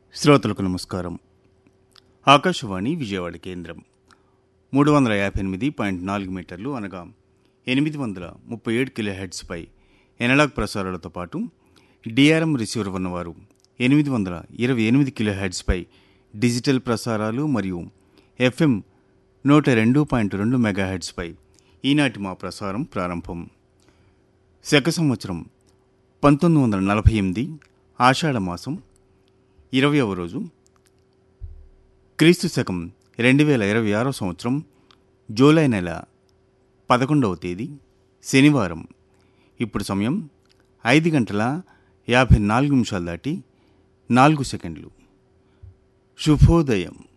శ్రోతలకు నమస్కారం ఆకాశవాణి విజయవాడ కేంద్రం మూడు వందల యాభై ఎనిమిది పాయింట్ నాలుగు మీటర్లు అనగా ఎనిమిది వందల ముప్పై ఏడు కిలో హెడ్స్పై ఎనలాగ్ ప్రసారాలతో పాటు డిఆర్ఎం రిసీవర్ ఉన్నవారు ఎనిమిది వందల ఇరవై ఎనిమిది కిలో హెడ్స్పై డిజిటల్ ప్రసారాలు మరియు ఎఫ్ఎం నూట రెండు పాయింట్ రెండు మెగా హెడ్స్పై ఈనాటి మా ప్రసారం ప్రారంభం శక సంవత్సరం పంతొమ్మిది వందల నలభై ఎనిమిది ఆషాఢ మాసం ఇరవయవ రోజు క్రీస్తు శకం రెండు వేల ఇరవై ఆరో సంవత్సరం జూలై నెల పదకొండవ తేదీ శనివారం ఇప్పుడు సమయం ఐదు గంటల యాభై నాలుగు నిమిషాలు దాటి నాలుగు సెకండ్లు శుభోదయం